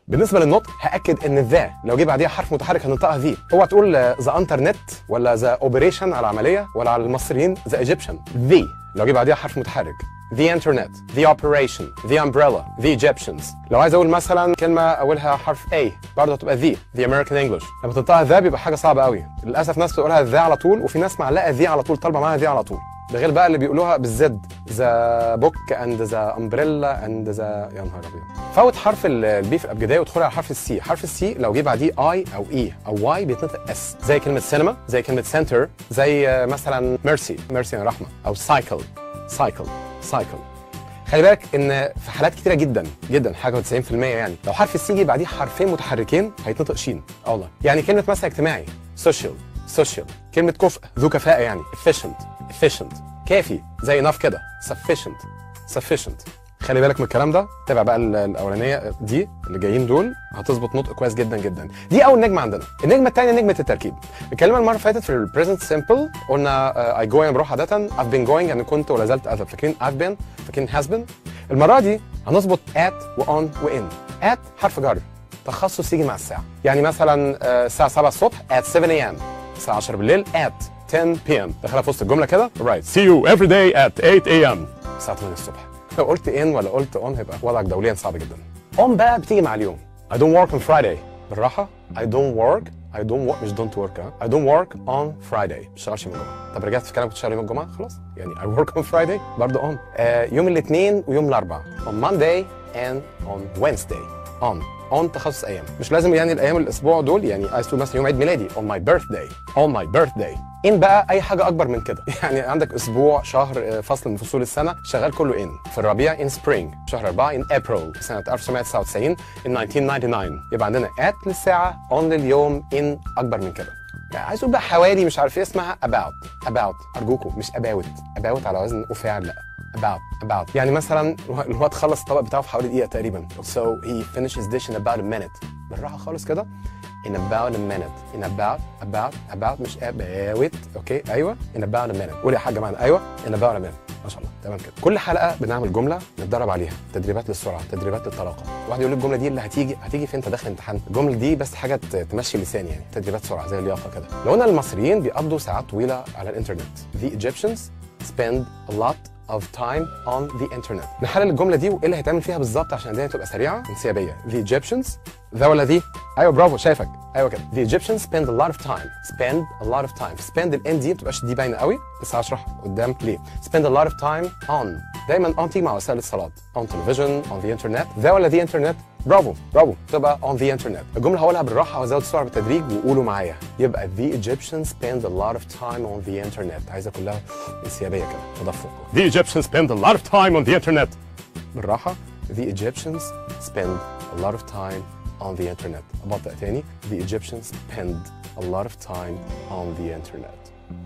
بالنسبه للنطق هاكد ان الذا لو جه بعديها حرف متحرك هننطقها ذي اوعى تقول ذا انترنت ولا ذا اوبريشن على العمليه ولا على المصريين ذا ايجيبشن ذي لو جه بعديها حرف متحرك the internet the operation the umbrella the Egyptians لو عايز اقول مثلا كلمه اولها حرف A برضه هتبقى the the American English لما تنطقها ذا بيبقى حاجه صعبه قوي للاسف ناس بتقولها ذا على طول وفي ناس معلقه ذي على طول طالبه معاها ذي على طول ده غير بقى اللي بيقولوها بالزد ذا بوك اند ذا امبريلا اند ذا يا نهار ابيض فوت حرف ال- البي في الابجديه وادخلي على حرف السي حرف السي لو جه بعديه اي او اي او واي بيتنطق اس زي كلمه سينما زي كلمه سنتر زي آه، مثلا ميرسي ميرسي يعني رحمه او سايكل سايكل سايكل خلي بالك ان في حالات كتيره جدا جدا حاجه 90% يعني لو حرف السي جه بعديه حرفين متحركين هيتنطق شين اه والله يعني كلمه مثلا اجتماعي سوشيال سوشيال كلمه كفء ذو كفاءه يعني efficient efficient كافي زي enough كده sufficient sufficient خلي بالك من الكلام ده تابع بقى ال- الاولانيه دي اللي جايين دول هتظبط نطق كويس جدا جدا دي اول نجمه عندنا النجمه الثانيه نجمه التركيب اتكلمنا المره اللي فاتت في البريزنت سمبل قلنا اي جو انا بروح عاده I've been going انا كنت ولا زلت اذهب فاكرين I've been فاكرين has been المره دي هنظبط at و on و in at حرف جر تخصص يجي مع الساعه يعني مثلا آه، الساعه 7 الصبح at 7 am الساعه 10 بالليل at 10 p.m. دخلها في وسط الجمله كده right see you every day at 8 a.m. الساعه 8 الصبح لو قلت ان ولا قلت اون هيبقى وضعك دوليا صعب جدا اون بقى بتيجي مع اليوم I don't work on Friday بالراحه I don't work I don't work مش don't work ها I don't work on Friday ما بشتغلش يوم الجمعه طب رجعت في كلامك بتشتغل يوم الجمعه خلاص يعني I work on Friday برضه on آه يوم الاثنين ويوم الاربعاء on Monday and on Wednesday on on تخصص ايام مش لازم يعني الايام الاسبوع دول يعني عايز تقول مثلا يوم عيد ميلادي on my birthday on my birthday ان بقى اي حاجه اكبر من كده يعني عندك اسبوع شهر آه، فصل من فصول السنه شغال كله ان في الربيع ان سبرينج شهر 4 ان ابريل سنه 1999 ان 1999 يبقى عندنا at للساعه on لليوم ان اكبر من كده يعني عايز اقول بقى حوالي مش عارف ايه اسمها about about ارجوكم مش about about على وزن افعل لا about about يعني مثلا الواد خلص الطبق بتاعه في حوالي دقيقه تقريبا so he finishes dish in about a minute بالراحه خالص كده in about a minute in about about about مش about اوكي ايوه in about a minute قول يا حاجه معانا ايوه in about a minute ما شاء الله تمام كده كل حلقه بنعمل جمله نتدرب عليها تدريبات للسرعه تدريبات للطلاقه واحد يقول لي الجمله دي اللي هتيجي هتيجي فين انت داخل امتحان الجمله دي بس حاجه ت- تمشي اللسان يعني تدريبات سرعه زي اللياقه كده لو قلنا المصريين بيقضوا ساعات طويله على الانترنت the Egyptians spend a lot of time on the internet نحلل الجمله دي وايه اللي هيتعمل فيها بالظبط عشان الدنيا تبقى سريعه انسيابيه the Egyptians ذا ولا دي ايوه برافو شايفك ايوه كده the Egyptians spend a lot of time spend a lot of time spend الان دي ما بتبقاش دي باينه قوي بس هشرح قدام ليه spend a lot of time on دايما on تيجي مع وسائل الاتصالات on television on the internet ذا ولا the internet برافو برافو تبقى on the internet الجمله هقولها بالراحه وازود السرعه بالتدريج وقولوا معايا يبقى the Egyptians spend a lot of time on the internet عايزه كلها انسيابيه كده تدفق the Egyptians spend a lot of time on the internet بالراحه the Egyptians spend a lot of time on the internet ابطأ تاني the Egyptians spend a lot of time on the internet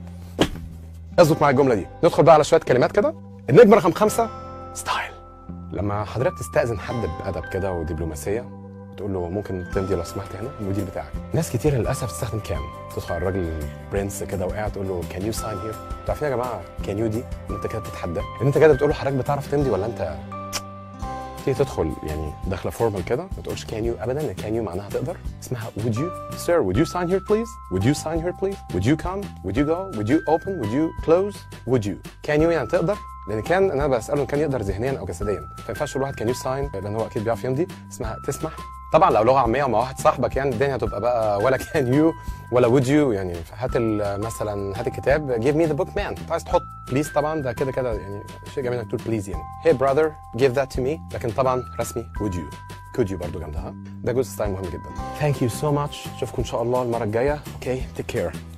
اظبط معايا الجمله دي ندخل بقى على شويه كلمات كده النجمه رقم خمسة ستايل لما حضرتك تستأذن حد بأدب كده ودبلوماسية تقول له ممكن تمضي لو سمحت هنا المدير بتاعك ناس كتير للاسف تستخدم كان تدخل على الراجل برنس كده وقاعد تقول له كان يو ساين هير انتوا عارفين يا جماعه كان يو دي ان انت كده بتتحدى ان انت كده بتقول له حضرتك بتعرف تمضي ولا انت تيجي تدخل يعني داخله فورمال كده ما تقولش كان يو ابدا كان يو معناها تقدر اسمها would you sir would you sign here please would you sign here please would you come would you go would you open would you close would you can you يعني تقدر لان كان انا بساله كان يقدر ذهنيا او جسديا فما ينفعش تقول واحد كان يو ساين لان هو اكيد بيعرف يمضي اسمها تسمح طبعا لو لغه عاميه ومع واحد صاحبك يعني الدنيا هتبقى بقى ولا كان يو ولا would you يعني هات ال- مثلا هات الكتاب give me the book man انت عايز تحط بليز طبعا ده كده كده يعني شيء جميل انك تقول بليز يعني hey brother give that to me لكن طبعا رسمي would you could you برضو جنبها ده جزء ستايل مهم جدا thank you so much اشوفكم ان شاء الله المره الجايه اوكي take care